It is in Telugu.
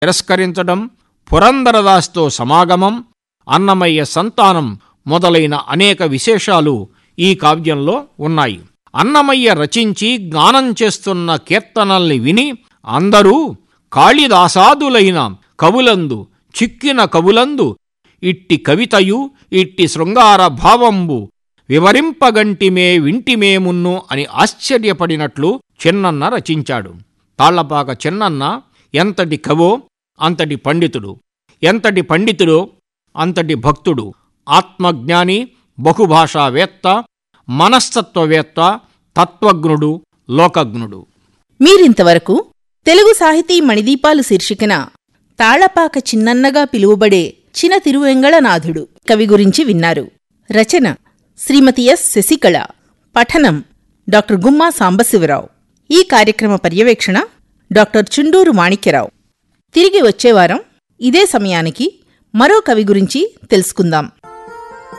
తిరస్కరించడం పురందరదాస్తో సమాగమం అన్నమయ్య సంతానం మొదలైన అనేక విశేషాలు ఈ కావ్యంలో ఉన్నాయి అన్నమయ్య రచించి గానం చేస్తున్న కీర్తనల్ని విని అందరూ కాళిదాసాదులైన కవులందు చిక్కిన కవులందు ఇట్టి కవితయు ఇట్టి శృంగార భావంబు వివరింపగంటిమే వింటిమేమున్ను అని ఆశ్చర్యపడినట్లు చిన్నన్న రచించాడు తాళ్లపాక చిన్నన్న ఎంతటి కవో అంతటి పండితుడు ఎంతటి పండితుడో అంతటి భక్తుడు ఆత్మజ్ఞాని బహుభాషావేత్త మనస్తత్వవేత్త తత్వజ్ఞుడు లోకజ్ఞుడు మీరింతవరకు తెలుగు సాహితీ మణిదీపాలు శీర్షికన తాళపాక చిన్నన్నగా పిలువబడే చిన తిరువెంగళనాథుడు కవి గురించి విన్నారు రచన శ్రీమతి ఎస్ శశికళ పఠనం డాక్టర్ గుమ్మా సాంబశివరావు ఈ కార్యక్రమ పర్యవేక్షణ డాక్టర్ చుండూరు మాణిక్యరావు తిరిగి వచ్చేవారం ఇదే సమయానికి మరో కవి గురించి తెలుసుకుందాం